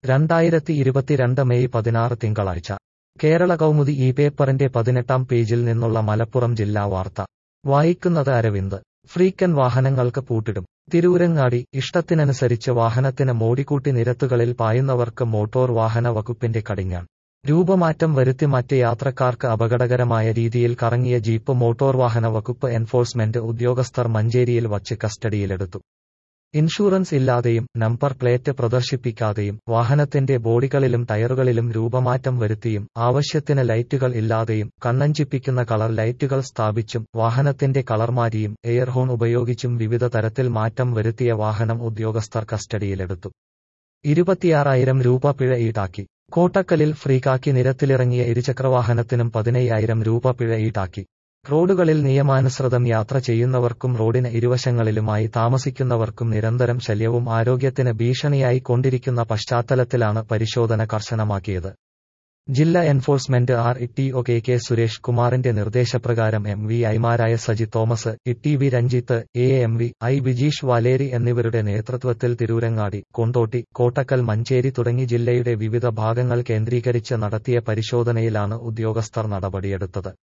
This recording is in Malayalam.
രണ്ടായിരത്തി ഇരുപത്തിരണ്ട് മെയ് പതിനാറ് തിങ്കളാഴ്ച കേരള കൗമുദി ഈ പേപ്പറിന്റെ പതിനെട്ടാം പേജിൽ നിന്നുള്ള മലപ്പുറം ജില്ലാ വാർത്ത വായിക്കുന്നത് അരവിന്ദ് ഫ്രീക്കൻ വാഹനങ്ങൾക്ക് പൂട്ടിടും തിരൂരങ്ങാടി ഇഷ്ടത്തിനനുസരിച്ച് വാഹനത്തിന് മോടിക്കൂട്ടി നിരത്തുകളിൽ പായുന്നവർക്ക് മോട്ടോർ വാഹന വകുപ്പിന്റെ കടിഞ്ഞാൺ രൂപമാറ്റം വരുത്തി മറ്റ് യാത്രക്കാർക്ക് അപകടകരമായ രീതിയിൽ കറങ്ങിയ ജീപ്പ് മോട്ടോർ വാഹന വകുപ്പ് എൻഫോഴ്സ്മെന്റ് ഉദ്യോഗസ്ഥർ മഞ്ചേരിയിൽ വച്ച് കസ്റ്റഡിയിലെടുത്തു ഇൻഷുറൻസ് ഇല്ലാതെയും നമ്പർ പ്ലേറ്റ് പ്രദർശിപ്പിക്കാതെയും വാഹനത്തിന്റെ ബോഡികളിലും ടയറുകളിലും രൂപമാറ്റം വരുത്തിയും ആവശ്യത്തിന് ലൈറ്റുകൾ ഇല്ലാതെയും കണ്ണഞ്ചിപ്പിക്കുന്ന കളർ ലൈറ്റുകൾ സ്ഥാപിച്ചും വാഹനത്തിന്റെ കളർ മാറ്റിയും എയർ ഹോൺ ഉപയോഗിച്ചും വിവിധ തരത്തിൽ മാറ്റം വരുത്തിയ വാഹനം ഉദ്യോഗസ്ഥർ കസ്റ്റഡിയിലെടുത്തു ഇരുപത്തിയാറായിരം രൂപ പിഴ ഈടാക്കി കോട്ടക്കലിൽ ഫ്രീകാക്കി നിരത്തിലിറങ്ങിയ ഇരുചക്രവാഹനത്തിനും പതിനയ്യായിരം രൂപ പിഴ ഈടാക്കി റോഡുകളിൽ നിയമാനുസൃതം യാത്ര ചെയ്യുന്നവർക്കും റോഡിന് ഇരുവശങ്ങളിലുമായി താമസിക്കുന്നവർക്കും നിരന്തരം ശല്യവും ആരോഗ്യത്തിന് ഭീഷണിയായി കൊണ്ടിരിക്കുന്ന പശ്ചാത്തലത്തിലാണ് പരിശോധന കർശനമാക്കിയത് ജില്ലാ enforcement R E O K K Suresh കുമാറിന്റെ നിർദ്ദേശപ്രകാരം എം വി ഐമാരായ Saji Thomas E V Ranjith A M V I Bijeesh Valeri എന്നിവരുടെ നേതൃത്വത്തിൽ തിരൂരങ്ങാടി കൊണ്ടോട്ടി കോട്ടക്കൽ മഞ്ചേരി തുടങ്ങി ജില്ലയുടെ വിവിധ ഭാഗങ്ങൾ കേന്ദ്രീകരിച്ച് നടത്തിയ പരിശോധനയിലാണ് ഉദ്യോഗസ്ഥർ നടപടിയെടുത്തത്